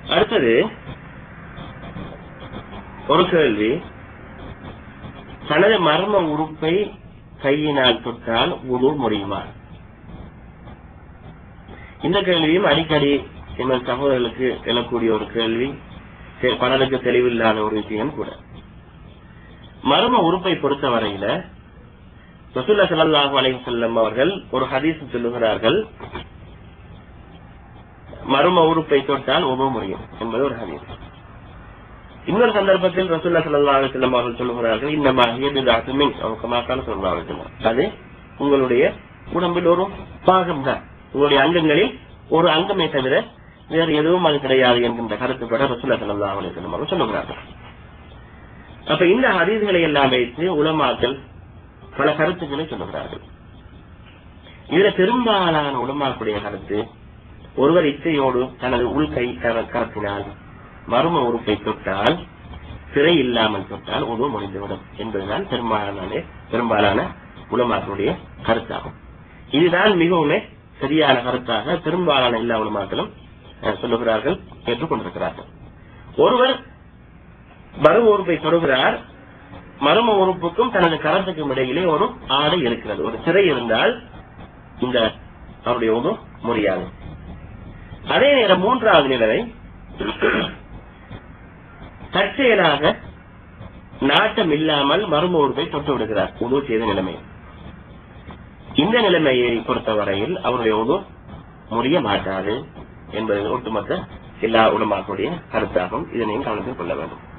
அடுத்தது ஒரு கேள்வி தனது மர்ம உறுப்பை கையினால் தொட்டால் உது முடியுமா இந்த கேள்வியும் அடிக்கடி எங்கள் சகோதரர்களுக்கு எழக்கூடிய ஒரு கேள்வி தெ- பலருக்கு தெளிவில்லாத ஒரு விஷயம் கூட மர்ம உறுப்பை பொறுத்தவரையில ரசூல்லா ஸல்லல்லாஹு அலைஹி வஸல்லம் அவர்கள் ஒரு ஹதீஸ் சொல்லுகிறார்கள் மர்ம உறுப்பை தொட்டால் உப முடியும் என்பது ஒரு ஹதீஸ் இன்னொரு சந்தர்ப்பத்தில் ரசூல்லா ஸல்லல்லாஹு அலைஹி வஸல்லம் அவர்கள் சொல்லுகிறார்கள் இன்னமா ஹிய பித்அத்து மின் அவ் கமா கான ஸல்லல்லாஹு அலைஹி வஸல்லம் அது உங்களுடைய உடம்பில் ஒரு பாகம் தான் உங்களுடைய அங்கங்களில் ஒரு அங்கமே தவிர வேறு எதுவும் அது கிடையாது என்கின்ற கருத்துப்பட ரசூல்லா ஸல்லல்லாஹு அலைஹி வஸல்லம் அவர்கள் சொல்லுகிறார்கள் அப்ப இந்த ஹதீஸ்களை எல்லாம் வைத்து உலமாக்கள் பல கருத்துக்களை சொல்லுகிறார்கள் இதுல பெரும்பாலான உலமாக்குடைய கருத்து ஒருவர் இச்சையோடு தனது உள்கை கர- கரத்தினால் மர்ம உறுப்பை தொட்டால் சிறை இல்லாமல் தொட்டால் உணவு முடிந்துவிடும் என்பதுதான் பெரும்பாலான பெரும்பாலான உலமாக்களுடைய கருத்தாகும் இதுதான் மிகவும் சரியான கருத்தாக பெரும்பாலான எல்லா உலமாக்களும் அஹ், சொல்லுகிறார்கள் ஏற்றுக்கொண்டிருக்கிறார்கள் ஒருவர் மர்ம உறுப்பை தொடுகிறார் மர்ம உறுப்புக்கும் தனது கரத்துக்கும் இடையிலே ஒரு ஆடை இருக்கிறது ஒரு சிறை இருந்தால் இந்த அவருடைய உணவு முடியாது அதே நேரம் மூன்றாவது நிலைமை தற்செயலாக நாட்டம் இல்லாமல் மர்ம உறுப்பை தொட்டு விடுகிறார் உணவு செய்த நிலைமை இந்த நிலைமையை பொறுத்தவரையில் அவருடைய உணவு முடிய மாட்டாது என்பது ஒட்டுமொத்த எல்லா உலமாக்களுடைய கருத்தாகும் இதனையும் கவனத்தில் கொள்ள வேண்டும்